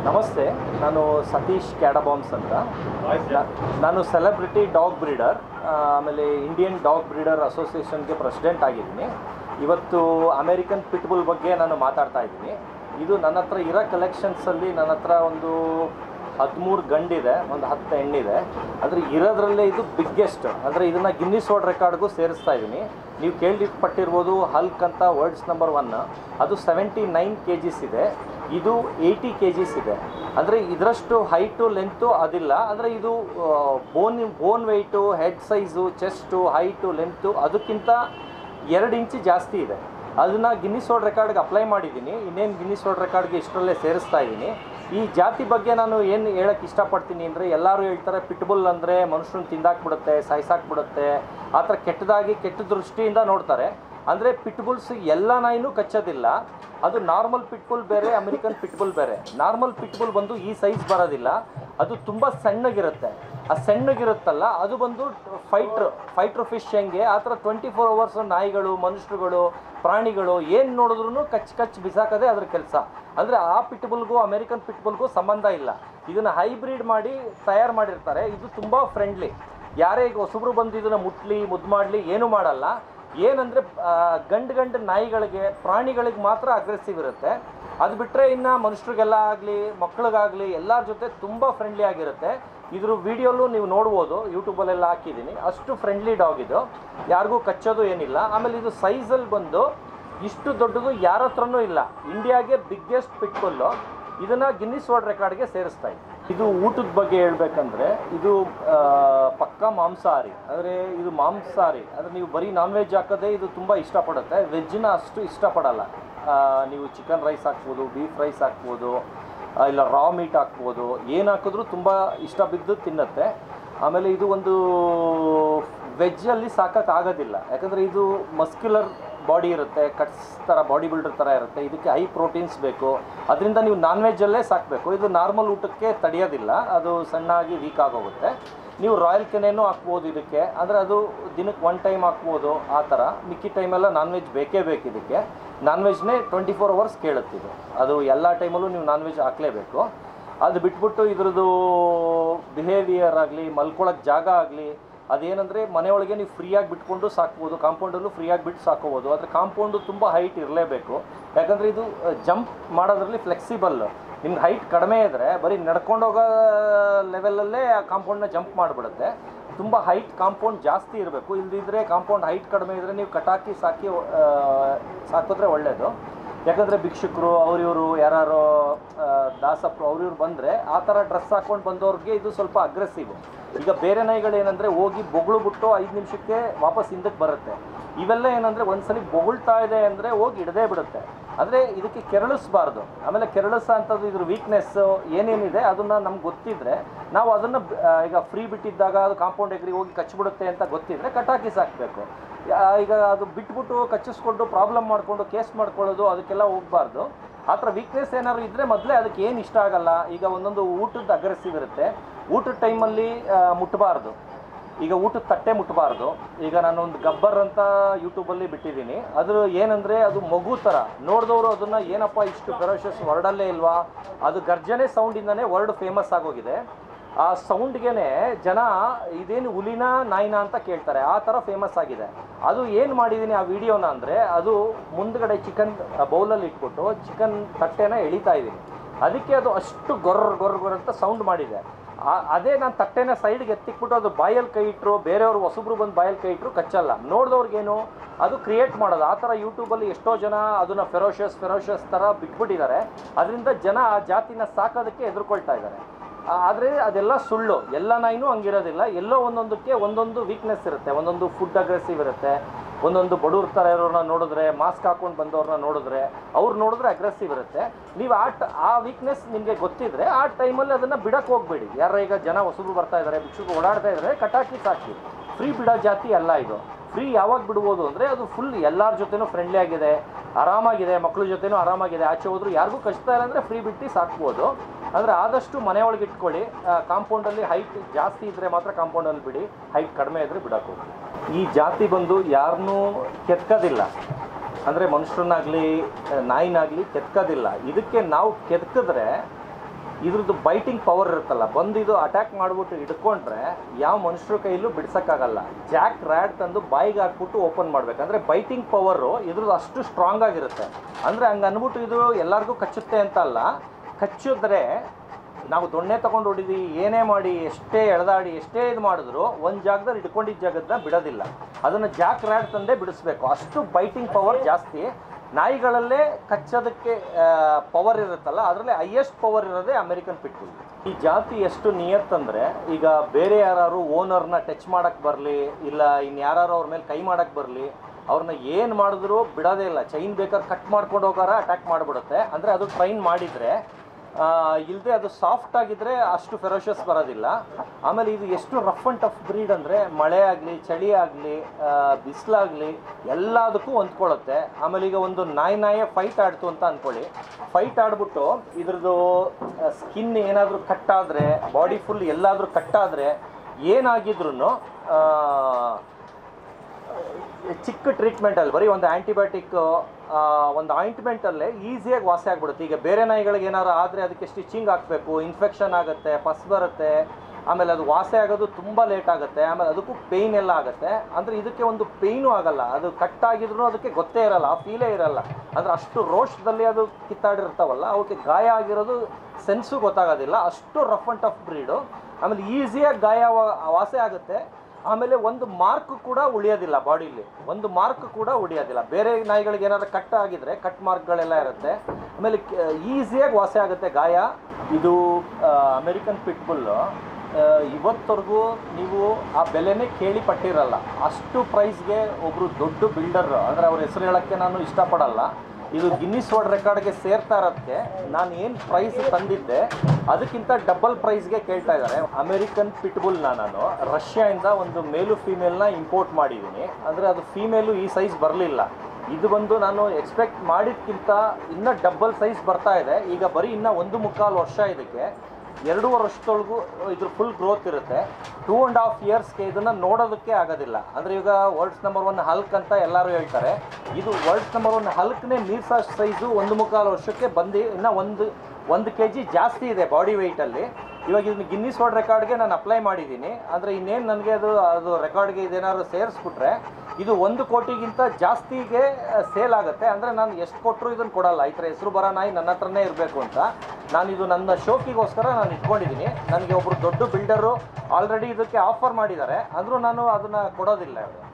ನಮಸ್ತೆ ನಾನು ಸತೀಶ್ ಕ್ಯಾಡಬಾಮ್ಸ್ ಅಂತ ನಾ- ನಾನು ಸೆಲೆಬ್ರಿಟಿ ಡಾಗ್ ಬ್ರೀಡರ್ ಆಮೇಲೆ ಇಂಡಿಯನ್ ಡಾಗ್ ಬ್ರೀಡರ್ ಅಸೋಸಿಯೇಷನ್ಗೆ ಪ್ರೆಸಿಡೆಂಟ್ ಆಗಿದ್ದೀನಿ ಇವತ್ತು ಅಮೇರಿಕನ್ ಪಿಟ್ಬುಲ್ ಬಗ್ಗೆ ನಾನು ಮಾತಾಡ್ತಾ ಇದ್ದೀನಿ ಇದು ನನ್ನ ಹತ್ರ ಇರೋ ಕಲೆಕ್ಷನ್ಸಲ್ಲಿ ನನ್ನ ಹತ್ರ ಒಂದು ಹದಿಮೂರು ಗಂಡಿದೆ ಒಂದು ಹತ್ತು ಹೆಣ್ಣಿದೆ ಆದರೆ ಇರೋದ್ರಲ್ಲೇ ಇದು ಬಿಗ್ಗೆಸ್ಟ್ ಅಂದರೆ ಇದನ್ನು ಗಿನ್ನಿಸ್ ವರ್ಲ್ಡ್ ರೆಕಾರ್ಡ್ಗೂ ಸೇರಿಸ್ತಾ ಇದ್ದೀನಿ ನೀವು ಕೇಳಿಪಟ್ಟಿರ್ಬೋದು ಹಲ್ಕ್ ಅಂತ ವರ್ಡ್ಸ್ ನಂಬರ್ ಒನ್ ಅದು ಸೆವೆಂಟಿ ನೈನ್ ಕೆ ಜಿಸ್ ಇದೆ ಇದು ಏಯ್ಟಿ ಕೆ ಜಿಸ್ ಇದೆ ಅಂದರೆ ಇದರಷ್ಟು ಹೈಟು ಲೆಂತು ಅದಿಲ್ಲ ಅಂದರೆ ಇದು bone bone weight head size chest height length ಅದಕ್ಕಿಂತ ಎರಡು ಇಂಚು ಜಾಸ್ತಿ ಇದೆ ಅದನ್ನು ಗಿನ್ನಿಸ್ ವರ್ಲ್ಡ್ ರೆಕಾರ್ಡ್ಗೆ ಅಪ್ಲೈ ಮಾಡಿದ್ದೀನಿ ಇನ್ನೇನು ಗಿನ್ನಿಸ್ ವರ್ಲ್ಡ್ ರೆಕಾರ್ಡ್ಗೆ ಇಷ್ಟರಲ್ಲೇ ಸೇರಿಸ್ತಾ ಇದ್ದೀನಿ ಈ ಜಾತಿ ಬಗ್ಗೆ ನಾನು ಏನು ಹೇಳಕ್ಕೆ ಇಷ್ಟಪಡ್ತೀನಿ ಅಂದರೆ ಎಲ್ಲರೂ ಹೇಳ್ತಾರೆ ಪಿಟ್ಬುಲ್ ಅಂದರೆ ಮನುಷ್ಯನ ತಿಂದಾಕ್ಬಿಡುತ್ತೆ ಸಾಯ್ಸಾಕ್ಬಿಡುತ್ತೆ ಆ ಥರ ಕೆಟ್ಟದಾಗಿ ಕೆಟ್ಟ ದೃಷ್ಟಿಯಿಂದ ನೋಡ್ತಾರೆ ಅಂದರೆ ಪಿಟ್ಬುಲ್ಸ್ ಎಲ್ಲ ನಾಯಿನೂ ಕಚ್ಚೋದಿಲ್ಲ ಅದು ನಾರ್ಮಲ್ ಪಿಟ್ಬುಲ್ ಬೇರೆ ಅಮೆರಿಕನ್ ಪಿಟ್ಬುಲ್ ಬೇರೆ ನಾರ್ಮಲ್ ಪಿಟ್ಬುಲ್ ಬಂದು ಈ ಸೈಜ್ ಬರೋದಿಲ್ಲ ಅದು ತುಂಬ ಸಣ್ಣಗಿರುತ್ತೆ ಆ ಸಣ್ಣಗಿರುತ್ತಲ್ಲ ಅದು ಬಂದು ಫೈಟ್ರ್ ಫೈಟ್ರ್ ಫಿಶ್ ಹೆಂಗೆ ಆ ಥರ ಟ್ವೆಂಟಿ ಫೋರ್ ಅವರ್ಸ್ ನಾಯಿಗಳು ಮನುಷ್ಯರುಗಳು ಪ್ರಾಣಿಗಳು ಏನು ನೋಡಿದ್ರು ಕಚ್ ಕಚ್ ಬಿಸಾಕೋದೇ ಅದ್ರ ಕೆಲಸ ಅಂದರೆ ಆ ಪಿಟ್ಬುಲ್ಗೂ ಅಮೆರಿಕನ್ ಪಿಟ್ಬುಲ್ಗೂ ಸಂಬಂಧ ಇಲ್ಲ ಇದನ್ನು ಹೈಬ್ರಿಡ್ ಮಾಡಿ ತಯಾರು ಮಾಡಿರ್ತಾರೆ ಇದು ತುಂಬ ಫ್ರೆಂಡ್ಲಿ ಯಾರೇ ಈಗ ಹೊಸಬ್ರು ಬಂದು ಇದನ್ನು ಮುಟ್ಲಿ ಮುದ್ದು ಮಾಡಲಿ ಏನೂ ಮಾಡಲ್ಲ ಏನಂದರೆ ಗಂಡು ಗಂಡು ನಾಯಿಗಳಿಗೆ ಪ್ರಾಣಿಗಳಿಗೆ ಮಾತ್ರ ಅಗ್ರೆಸಿವ್ ಇರುತ್ತೆ ಅದು ಬಿಟ್ಟರೆ ಇನ್ನು ಮನುಷ್ಯರಿಗೆಲ್ಲ ಆಗಲಿ ಮಕ್ಕಳಿಗಾಗಲಿ ಎಲ್ಲರ ಜೊತೆ ತುಂಬ ಫ್ರೆಂಡ್ಲಿ ಆಗಿರುತ್ತೆ ಇದ್ರ ವಿಡಿಯೋಲು ನೀವು ನೋಡ್ಬೋದು ಯೂಟ್ಯೂಬಲ್ಲೆಲ್ಲ ಹಾಕಿದ್ದೀನಿ ಅಷ್ಟು ಫ್ರೆಂಡ್ಲಿ ಡಾಗ್ ಇದು ಯಾರಿಗೂ ಕಚ್ಚೋದು ಏನಿಲ್ಲ ಆಮೇಲೆ ಇದು ಸೈಜಲ್ಲಿ ಬಂದು ಇಷ್ಟು ದೊಡ್ಡದು ಯಾರ ಹತ್ರನೂ ಇಲ್ಲ ಇಂಡಿಯಾಗೆ ಬಿಗ್ಗೆಸ್ಟ್ ಪಿಟ್ಬುಲ್ಲು ಇದನ್ನು ಗಿನ್ನಿಸ್ ವರ್ಲ್ಡ್ ರೆಕಾರ್ಡ್ಗೆ ಸೇರಿಸ್ತಾ ಇದೆ ಇದು ಊಟದ ಬಗ್ಗೆ ಹೇಳ್ಬೇಕಂದ್ರೆ ಇದು ಆ, ಪಕ್ಕಾ ಮಾಂಸಾಹಾರಿ ಅಂದರೆ ಇದು ಮಾಂಸಾಹಾರಿ ಅಂದರೆ ನೀವು ಬರೀ ನಾನ್ ವೆಜ್ ಹಾಕೋದೇ ಇದು ತುಂಬ ಇಷ್ಟಪಡುತ್ತೆ ವೆಜ್ನ ಅಷ್ಟು ಇಷ್ಟಪಡಲ್ಲ ಆ, ನೀವು ಚಿಕನ್ ರೈಸ್ ಹಾಕ್ಬೋದು ಬೀಫ್ ರೈಸ್ ಹಾಕ್ಬೋದು ಆ, ಇಲ್ಲ ರಾ ಮೀಟ್ ಹಾಕ್ಬೋದು ಏನು ಹಾಕಿದ್ರೂ ತುಂಬ ಇಷ್ಟ ಬಿದ್ದು ತಿನ್ನುತ್ತೆ ಆಮೇಲೆ ಇದು ಒಂದು ವೆಜ್ಜಲ್ಲಿ ಸಾಕೋಕ್ಕಾಗೋದಿಲ್ಲ ಯಾಕಂದರೆ ಇದು ಮಸ್ಕ್ಯುಲರ್ ಬಾಡಿ ಇರುತ್ತೆ ಕಟ್ಸ್ ಥರ ಬಾಡಿ ಬಿಲ್ಡರ್ ಥರ ಇರುತ್ತೆ ಇದಕ್ಕೆ ಹೈ ಪ್ರೋಟೀನ್ಸ್ ಬೇಕು ಅದರಿಂದ ನೀವು ನಾನ್ ವೆಜ್ಜಲ್ಲೇ ಸಾಕಬೇಕು ಇದು ನಾರ್ಮಲ್ ಊಟಕ್ಕೆ ತಡೆಯೋದಿಲ್ಲ ಅದು ಸಣ್ಣಾಗಿ ವೀಕ್ ಆಗೋಗುತ್ತೆ ನೀವು ರಾಯಲ್ ಕೆನೆನೂ ಹಾಕ್ಬೋದು ಇದಕ್ಕೆ ಅಂದರೆ ಅದು ದಿನಕ್ಕೆ ಒನ್ ಟೈಮ್ ಹಾಕ್ಬೋದು ಆ ಥರ ಮಿಕ್ಕಿ ಟೈಮೆಲ್ಲ ನಾನ್ ವೆಜ್ ಬೇಕೇ ಬೇಕು ಇದಕ್ಕೆ ನಾನ್ ವೆಜ್ನೇ ಟ್ವೆಂಟಿ ಫೋರ್ ಅವರ್ಸ್ ಕೇಳುತ್ತಿದ್ದು ಅದು ಎಲ್ಲ ಟೈಮಲ್ಲೂ ನೀವು ನಾನ್ ವೆಜ್ ಹಾಕಲೇಬೇಕು ಅದು ಬಿಟ್ಬಿಟ್ಟು ಇದ್ರದ್ದು ಬಿಹೇವಿಯರ್ ಆಗಲಿ ಮಲ್ಕೊಳ್ಳೋಕೆ ಜಾಗ ಆಗಲಿ ಅದೇನಂದರೆ ಮನೆಯೊಳಗೆ ನೀವು ಫ್ರೀಯಾಗಿ ಬಿಟ್ಕೊಂಡು ಸಾಕ್ಬೋದು ಕಾಂಪೌಂಡಲ್ಲೂ ಫ್ರೀಯಾಗಿ ಬಿಟ್ಟು ಸಾಕೋಬೋದು ಆದರೆ ಕಾಂಪೌಂಡು ತುಂಬ ಹೈಟ್ ಇರಲೇಬೇಕು ಯಾಕಂದರೆ ಇದು ಜಂಪ್ ಮಾಡೋದ್ರಲ್ಲಿ ಫ್ಲೆಕ್ಸಿಬಲ್ ನಿಮ್ಗೆ ಹೈಟ್ ಕಡಿಮೆ ಇದ್ದರೆ ಬರೀ ನಡ್ಕೊಂಡು ಹೋಗೋ ಲೆವೆಲಲ್ಲೇ ಆ ಕಾಂಪೌಂಡ್ನ ಜಂಪ್ ಮಾಡಿಬಿಡುತ್ತೆ ತುಂಬ ಹೈಟ್ ಕಾಂಪೌಂಡ್ ಜಾಸ್ತಿ ಇರಬೇಕು ಇಲ್ದಿದ್ರೆ ಕಾಂಪೌಂಡ್ ಹೈಟ್ ಕಡಿಮೆ ಇದ್ದರೆ ನೀವು ಕಟಾಕಿ ಸಾಕಿ ಆ, ಸಾಕಿದ್ರೆ ಒಳ್ಳೆಯದು ಯಾಕಂದರೆ ಭಿಕ್ಷುಕರು ಅವ್ರಿವರು ಯಾರು ದಾಸಪ್ರು ಅವ್ರಿವ್ರು ಬಂದರೆ ಆ ಥರ ಡ್ರೆಸ್ ಹಾಕ್ಕೊಂಡು ಬಂದವ್ರಿಗೆ ಇದು ಸ್ವಲ್ಪ ಅಗ್ರೆಸಿವ್ ಈಗ ಬೇರೆ ನಾಯಿಗಳು ಏನಂದರೆ ಹೋಗಿ ಬೊಗಳು ಬಿಟ್ಟು ಐದು ನಿಮಿಷಕ್ಕೆ ವಾಪಸ್ ಹಿಂದಕ್ಕೆ ಬರುತ್ತೆ ಇವೆಲ್ಲ ಏನಂದರೆ ಒಂದ್ಸಲಿ ಬೊಗಳ್ತಾ ಇದೆ ಅಂದರೆ ಹೋಗಿ ಇಡದೇ ಬಿಡುತ್ತೆ ಆದರೆ ಇದಕ್ಕೆ ಕೆರಳಿಸ್ಬಾರ್ದು ಆಮೇಲೆ ಕೆರಳಿಸ ಅಂಥದ್ದು ಇದ್ರ ವೀಕ್ನೆಸ್ಸು ಏನೇನಿದೆ ಅದನ್ನು ನಮ್ಗೆ ಗೊತ್ತಿದ್ರೆ ನಾವು ಅದನ್ನು ಈಗ ಫ್ರೀ ಬಿಟ್ಟಿದ್ದಾಗ ಅದು ಕಾಂಪೌಂಡ್ ಎಗ್ರಿ ಹೋಗಿ ಕಚ್ಚಿಬಿಡುತ್ತೆ ಅಂತ ಗೊತ್ತಿದ್ರೆ ಕಟಾಕಿ ಸಾಕಬೇಕು ಈಗ ಅದು ಬಿಟ್ಬಿಟ್ಟು ಕಚ್ಚಿಸ್ಕೊಂಡು ಪ್ರಾಬ್ಲಮ್ ಮಾಡಿಕೊಂಡು ಕೇಸ್ ಮಾಡ್ಕೊಳ್ಳೋದು ಅದಕ್ಕೆಲ್ಲ ಹೋಗಬಾರ್ದು ಆ ಥರ ವೀಕ್ನೆಸ್ ಏನಾದ್ರು ಇದ್ದರೆ ಮೊದಲೇ ಅದಕ್ಕೆ ಏನು ಇಷ್ಟ ಆಗಲ್ಲ ಈಗ ಒಂದೊಂದು ಊಟದ ಅಗ್ರೆಸಿವ್ ಇರುತ್ತೆ ಊಟದ ಟೈಮಲ್ಲಿ ಮುಟ್ಟಬಾರ್ದು ಈಗ ಊಟದ ತಟ್ಟೆ ಮುಟ್ಟಬಾರ್ದು ಈಗ ನಾನೊಂದು ಗಬ್ಬರ್ ಅಂತ ಯೂಟ್ಯೂಬಲ್ಲಿ ಬಿಟ್ಟಿದ್ದೀನಿ ಅದ್ರ ಏನಂದರೆ ಅದು ಮಗು ಥರ ನೋಡಿದವರು ಅದನ್ನು ಏನಪ್ಪ ಇಷ್ಟು ಫೆರೋಷಸ್ ವರ್ಡಲ್ಲೇ ಇಲ್ವಾ ಅದು ಗರ್ಜನೆ ಸೌಂಡಿಂದನೇ ವರ್ಡ್ ಫೇಮಸ್ ಆಗೋಗಿದೆ ಆ ಸೌಂಡ್ಗೆನೆ ಜನ ಇದೇನು ಹುಲಿನ ನಾಯಿನ ಅಂತ ಕೇಳ್ತಾರೆ ಆ ಥರ ಫೇಮಸ್ ಆಗಿದೆ ಅದು ಏನು ಮಾಡಿದ್ದೀನಿ ಆ ವಿಡಿಯೋನ ಅಂದರೆ ಅದು ಮುಂದ್ಗಡೆ ಚಿಕನ್ ಬೌಲಲ್ಲಿ ಇಟ್ಬಿಟ್ಟು ಚಿಕನ್ ತಟ್ಟೆನ ಎಳಿತಾ ಇದ್ದೀನಿ ಅದಕ್ಕೆ ಅದು ಅಷ್ಟು ಗೊರ್ರ ಗೊರ್ರ ಗೊರ್ರ ಅಂತ ಸೌಂಡ್ ಮಾಡಿದೆ ಆ- ಅದೇ ನಾನು ತಟ್ಟೆನ ಸೈಡ್ಗೆ ಎತ್ತಿಕ್ಬಿಟ್ಟು ಅದು ಬಾಯಲ್ಲಿ ಕೈ ಇಟ್ಟರು ಬೇರೆಯವರು ಹೊಸಬ್ರು ಬಂದು ಬಾಯಲ್ಲಿ ಕೈ ಇಟ್ಟರು ಕಚ್ಚಲ್ಲ ನೋಡಿದವ್ರಿಗೇನು ಅದು ಕ್ರಿಯೇಟ್ ಮಾಡೋದು ಆ ಥರ ಯೂಟ್ಯೂಬಲ್ಲಿ ಎಷ್ಟೋ ಜನ ಅದನ್ನು ಫೆರೋಷಸ್ ಫೆರೋಷಸ್ ಥರ ಬಿಟ್ಬಿಟ್ಟಿದ್ದಾರೆ ಅದರಿಂದ ಜನ ಆ ಜಾತಿನ ಸಾಕೋದಕ್ಕೆ ಎದುರ್ಕೊಳ್ತಾ ಇದ್ದಾರೆ ಆದರೆ ಅದೆಲ್ಲ ಸುಳ್ಳು ಎಲ್ಲ ನಾಯಿನೂ ಹಂಗಿರೋದಿಲ್ಲ ಎಲ್ಲೋ ಒಂದೊಂದಕ್ಕೆ ಒಂದೊಂದು ವೀಕ್ನೆಸ್ ಇರುತ್ತೆ ಒಂದೊಂದು ಫುಡ್ ಅಗ್ರೆಸಿವ್ ಇರುತ್ತೆ ಒಂದೊಂದು ಬಡವ್ರ ಥರ ಇರೋರನ್ನ ನೋಡಿದ್ರೆ ಮಾಸ್ಕ್ ಹಾಕೊಂಡು ಬಂದವ್ರನ್ನ ನೋಡಿದ್ರೆ ಅವ್ರು ನೋಡಿದ್ರೆ ಅಗ್ರೆಸಿವ್ ಇರುತ್ತೆ ನೀವು ಆ ಟ ಆ ವೀಕ್ನೆಸ್ ನಿಮಗೆ ಗೊತ್ತಿದ್ರೆ ಆ ಟೈಮಲ್ಲಿ ಅದನ್ನು ಬಿಡಕ್ಕೆ ಹೋಗ್ಬೇಡಿ ಯಾರ ಈಗ ಜನ ಹೊಸಬ್ರು ಬರ್ತಾ ಇದ್ದಾರೆ ಭಿಕ್ಷುಕು ಓಡಾಡ್ತಾ ಇದ್ದಾರೆ ಕಟಾಕಿ ಸಾಕಿ ಫ್ರೀ ಬಿಡೋ ಜಾತಿ ಅಲ್ಲ ಇದು ಫ್ರೀ ಯಾವಾಗ ಬಿಡ್ಬೋದು ಅಂದರೆ ಅದು ಫುಲ್ ಎಲ್ಲರ ಜೊತೆನೂ ಫ್ರೆಂಡ್ಲಿ ಆಗಿದೆ ಆರಾಮಾಗಿದೆ ಮಕ್ಳ ಜೊತೆನೂ ಆರಾಮಾಗಿದೆ ಆಚೆ ಹೋದ್ರು ಯಾರಿಗೂ ಕಷ್ಟ ಇಲ್ಲ ಅಂದರೆ ಫ್ರೀ ಬಿಟ್ಟು ಸಾಕ್ಬೋದು ಅಂದರೆ ಆದಷ್ಟು ಮನೆಯೊಳಗೆ ಇಟ್ಕೊಳ್ಳಿ ಕಾಂಪೌಂಡಲ್ಲಿ ಹೈಟ್ ಜಾಸ್ತಿ ಇದ್ದರೆ ಮಾತ್ರ ಕಾಂಪೌಂಡಲ್ಲಿ ಬಿಡಿ ಹೈಟ್ ಕಡಿಮೆ ಇದ್ದರೆ ಬಿಡಕ್ಕೆ ಹೋಗಿ ಈ ಜಾತಿ ಬಂದು ಯಾರನ್ನೂ ಕೆತ್ಕೋದಿಲ್ಲ ಅಂದರೆ ಮನುಷ್ಯರನ್ನಾಗಲಿ ನಾಯಿನಾಗಲಿ ಕೆತ್ಕೋದಿಲ್ಲ ಇದಕ್ಕೆ ನಾವು ಕೆತ್ಕಿದ್ರೆ ಇದ್ರದ್ದು ಬೈಟಿಂಗ್ ಪವರ್ ಇರುತ್ತಲ್ಲ ಬಂದು ಇದು ಅಟ್ಯಾಕ್ ಮಾಡಿಬಿಟ್ಟು ಹಿಡ್ಕೊಂಡ್ರೆ ಯಾವ ಮನುಷ್ಯರ ಕೈಲೂ ಬಿಡ್ಸೋಕ್ಕಾಗಲ್ಲ ಜಾಕ್ ರ್ಯಾಡ್ ತಂದು ಬಾಯಿಗೆ ಹಾಕ್ಬಿಟ್ಟು ಓಪನ್ ಮಾಡ್ಬೇಕು ಅಂದರೆ ಬೈಟಿಂಗ್ ಪವರು ಇದ್ರದ್ದು ಅಷ್ಟು ಸ್ಟ್ರಾಂಗ್ ಆಗಿರುತ್ತೆ ಅಂದರೆ ಹಂಗೆ ಅಂದ್ಬಿಟ್ಟು ಇದು ಎಲ್ಲರಿಗೂ ಕಚ್ಚುತ್ತೆ ಅಂತ ಅಲ್ಲ ಕಚ್ಚಿದ್ರೆ ನಾವು ದೊಣ್ಣೆ ತಗೊಂಡು ಹೊಡಿದು ಏನೇ ಮಾಡಿ ಎಷ್ಟೇ ಎಳೆದಾಡಿ ಎಷ್ಟೇ ಇದು ಮಾಡಿದ್ರು ಒಂದು ಜಾಗದಲ್ಲಿ ಇಟ್ಕೊಂಡಿದ್ದ ಜಾಗದನ್ನ ಬಿಡೋದಿಲ್ಲ ಅದನ್ನು ಜಾಕ್ ರ್ಯಾಡ್ ತಂದೇ ಬಿಡಿಸ್ಬೇಕು ಅಷ್ಟು ಬೈಟಿಂಗ್ ಪವರ್ ಜಾಸ್ತಿ ನಾಯಿಗಳಲ್ಲೇ ಕಚ್ಚೋದಕ್ಕೆ ಪವರ್ ಇರುತ್ತಲ್ಲ ಅದರಲ್ಲಿ ಹೈಯೆಸ್ಟ್ ಪವರ್ ಇರೋದೇ ಅಮೆರಿಕನ್ ಪಿಟ್ಬುಲ್ ಈ ಜಾತಿ ಎಷ್ಟು ನಿಯತ್ತಂದರೆ ಈಗ ಬೇರೆ ಯಾರು ಓನರ್ನ ಟಚ್ ಮಾಡೋಕ್ಕೆ ಬರಲಿ ಇಲ್ಲ ಇನ್ನು ಯಾರು ಅವ್ರ ಮೇಲೆ ಕೈ ಮಾಡೋಕ್ಕೆ ಬರಲಿ ಅವ್ರನ್ನ ಏನು ಮಾಡಿದ್ರು ಬಿಡೋದೇ ಇಲ್ಲ ಚೈನ್ ಬೇಕಾದ್ರೆ ಕಟ್ ಮಾಡ್ಕೊಂಡು ಹೋಗಾರ ಅಟ್ಯಾಕ್ ಮಾಡಿಬಿಡುತ್ತೆ ಅಂದರೆ ಅದು ಟ್ರೈನ್ ಮಾಡಿದರೆ ಇಲ್ಲದೆ ಅದು ಸಾಫ್ಟ್ ಆಗಿದ್ರೆ ಅಷ್ಟು ಫೆರೋಷಿಯಸ್ ಬರೋದಿಲ್ಲ ಆಮೇಲೆ ಇದು ಎಷ್ಟು ರಫ್ ಆ್ಯಂಡ್ ಟಫ್ ಬ್ರೀಡ್ ಅಂದರೆ ಮಳೆ ಆಗಲಿ ಚಳಿ ಆಗಲಿ ಬಿಸಿಲಾಗಲಿ ಎಲ್ಲದಕ್ಕೂ ಹೊಂದ್ಕೊಳ್ಳುತ್ತೆ ಆಮೇಲೆ ಈಗ ಒಂದು ನಾಯಿ ನಾಯೇ ಫೈಟ್ ಆಡ್ತು ಅಂತ ಅಂದ್ಕೊಳ್ಳಿ ಫೈಟ್ ಆಡ್ಬಿಟ್ಟು ಇದ್ರದ್ದು ಸ್ಕಿನ್ ಏನಾದರೂ ಕಟ್ಟಾದರೆ ಬಾಡಿ ಫುಲ್ ಎಲ್ಲಾದರೂ ಕಟ್ಟಾದರೆ ಏನಾಗಿದ್ರು ಚಿಕ್ಕ ಟ್ರೀಟ್ಮೆಂಟಲ್ಲಿ ಬರೀ ಒಂದು ಆ್ಯಂಟಿಬಯೋಟಿಕ್ ಒಂದು ಆಯಿಂಟ್ಮೆಂಟಲ್ಲೇ ಈಸಿಯಾಗಿ ವಾಸಿ ಆಗ್ಬಿಡುತ್ತೆ ಈಗ ಬೇರೆ ನಾಯಿಗಳಿಗೆ ಏನಾರು ಆದರೆ ಅದಕ್ಕೆ ಸ್ಟಿಚಿಂಗ್ ಹಾಕಬೇಕು ಇನ್ಫೆಕ್ಷನ್ ಆಗುತ್ತೆ ಪಸ್ ಬರುತ್ತೆ ಆಮೇಲೆ ಅದು ವಾಸಿ ಆಗೋದು ತುಂಬ ಲೇಟ್ ಆಗುತ್ತೆ ಆಮೇಲೆ ಅದಕ್ಕೂ ಪೇಯ್ನ್ ಎಲ್ಲ ಆಗುತ್ತೆ ಅಂದರೆ ಇದಕ್ಕೆ ಒಂದು ಪೇಯ್ನು ಆಗಲ್ಲ ಅದು ಕಟ್ ಆಗಿದ್ರು ಅದಕ್ಕೆ ಗೊತ್ತೇ ಇರಲ್ಲ ಆ ಫೀಲೇ ಇರಲ್ಲ ಅಂದರೆ ಅಷ್ಟು ರೋಷದಲ್ಲಿ ಅದು ಕಿತ್ತಾಡಿರ್ತಾವಲ್ಲ ಅವಕ್ಕೆ ಗಾಯ ಆಗಿರೋದು ಸೆನ್ಸು ಗೊತ್ತಾಗೋದಿಲ್ಲ ಅಷ್ಟು ರಫ್ ಆ್ಯಂಡ್ ಟಫ್ ಬ್ರೀಡು ಆಮೇಲೆ ಈಸಿಯಾಗಿ ಗಾಯ ವ- ವಾಸಿ ಆಗುತ್ತೆ ಆಮೇಲೆ ಒಂದು ಮಾರ್ಕ್ ಕೂಡ ಉಳಿಯೋದಿಲ್ಲ ಬಾಡಿಲಿ ಒಂದು ಮಾರ್ಕ್ ಕೂಡ ಉಳಿಯೋದಿಲ್ಲ ಬೇರೆ ನಾಯಿಗಳಿಗೆ ಏನಾದ್ರು ಕಟ್ ಆಗಿದ್ರೆ ಕಟ್ ಮಾರ್ಕ್ಗಳೆಲ್ಲ ಇರುತ್ತೆ ಆಮೇಲೆ ಈಸಿಯಾಗಿ ವಾಸಿ ಆಗುತ್ತೆ ಗಾಯ ಇದು ಅಮೆರಿಕನ್ ಪಿಟ್ಬುಲ್ಲು ಇವತ್ತವರೆಗೂ ನೀವು ಆ ಬೆಲೆನೇ ಕೇಳಿ ಪಟ್ಟಿರಲ್ಲ ಅಷ್ಟು ಪ್ರೈಸ್ಗೆ ಒಬ್ಬರು ದೊಡ್ಡ ಬಿಲ್ಡರ್ ಅಂದರೆ ಅವ್ರ ಹೆಸರು ಹೇಳೋಕ್ಕೆ ನಾನು ಇಷ್ಟಪಡಲ್ಲ ಇದು ಗಿನ್ನಿಸ್ ವರ್ಲ್ಡ್ ರೆಕಾರ್ಡ್ಗೆ ಸೇರ್ತಾ ಇರೋದಕ್ಕೆ ನಾನು ಏನು ಪ್ರೈಸ್ ತಂದಿದ್ದೆ ಅದಕ್ಕಿಂತ ಡಬಲ್ ಪ್ರೈಸ್ಗೆ ಕೇಳ್ತಾ ಇದ್ದಾರೆ ಅಮೆರಿಕನ್ ಪಿಟ್ಬುಲ್ನ ನಾನು ರಷ್ಯಾಯಿಂದ ಒಂದು ಮೇಲು ಫೀಮೇಲ್ನ ಇಂಪೋರ್ಟ್ ಮಾಡಿದ್ದೀನಿ ಅಂದರೆ ಅದು ಫೀಮೇಲು ಈ ಸೈಜ್ ಬರಲಿಲ್ಲ ಇದು ಬಂದು ನಾನು ಎಕ್ಸ್ಪೆಕ್ಟ್ ಮಾಡಿದ್ಕಿಂತ ಇನ್ನೂ ಡಬಲ್ ಸೈಜ್ ಬರ್ತಾ ಇದೆ ಈಗ ಬರೀ ಇನ್ನೂ ಒಂದು ಮುಕ್ಕಾಲು ವರ್ಷ ಇದಕ್ಕೆ ಎರಡೂವರೆ ವರ್ಷದೊಳಗೂ ಇದ್ರ ಫುಲ್ ಗ್ರೋತ್ ಇರುತ್ತೆ ಟೂ ಆ್ಯಂಡ್ ಹಾಫ್ ಇಯರ್ಸ್ಗೆ ಇದನ್ನು ನೋಡೋದಕ್ಕೆ ಆಗೋದಿಲ್ಲ ಅಂದರೆ ಈಗ ವರ್ಲ್ಡ್ಸ್ ನಂಬರ್ ಒನ್ ಹಲ್ಕ್ ಅಂತ ಎಲ್ಲರೂ ಹೇಳ್ತಾರೆ ಇದು ವರ್ಲ್ಡ್ಸ್ ನಂಬರ್ ಒನ್ ಹಲ್ಕ್ನೇ ಮೀರ್ಸೋ ಸೈಜು ಒಂದು ಮುಕ್ಕಾಲು ವರ್ಷಕ್ಕೆ ಬಂದು ಇನ್ನೂ ಒಂದು ಒಂದು ಕೆ ಜಿ ಜಾಸ್ತಿ ಇದೆ ಬಾಡಿ ವೆಯ್ಟಲ್ಲಿ ಇವಾಗ ಇದನ್ನ ಗಿನ್ನಿಸ್ ವರ್ಲ್ಡ್ ರೆಕಾರ್ಡ್ಗೆ ನಾನು ಅಪ್ಲೈ ಮಾಡಿದ್ದೀನಿ ಅಂದರೆ ಇನ್ನೇನು ನನಗೆ ಅದು ಅದು ರೆಕಾರ್ಡ್ಗೆ ಇದೇನಾದ್ರು ಸೇರಿಸ್ಬಿಟ್ರೆ ಇದು ಒಂದು ಕೋಟಿಗಿಂತ ಜಾಸ್ತಿಗೆ ಸೇಲ್ ಆಗುತ್ತೆ ಅಂದರೆ ನಾನು ಎಷ್ಟು ಕೊಟ್ಟರು ಇದನ್ನು ಕೊಡಲ್ಲ ಈ ಥರ ಹೆಸರು ಬರೋ ನಾಯಿ ನನ್ನ ಹತ್ರನೇ ಇರಬೇಕು ಅಂತ ನಾನು ಇದು ನನ್ನ ಶೋಕಿಗೋಸ್ಕರ ನಾನು ಇಟ್ಕೊಂಡಿದ್ದೀನಿ ನನಗೆ ಒಬ್ಬರು ದೊಡ್ಡ ಬಿಲ್ಡರು ಆಲ್ರೆಡಿ ಇದಕ್ಕೆ ಆಫರ್ ಮಾಡಿದ್ದಾರೆ ಅಂದರೂ ನಾನು ಅದನ್ನು ಕೊಡೋದಿಲ್ಲ ಇವಾಗ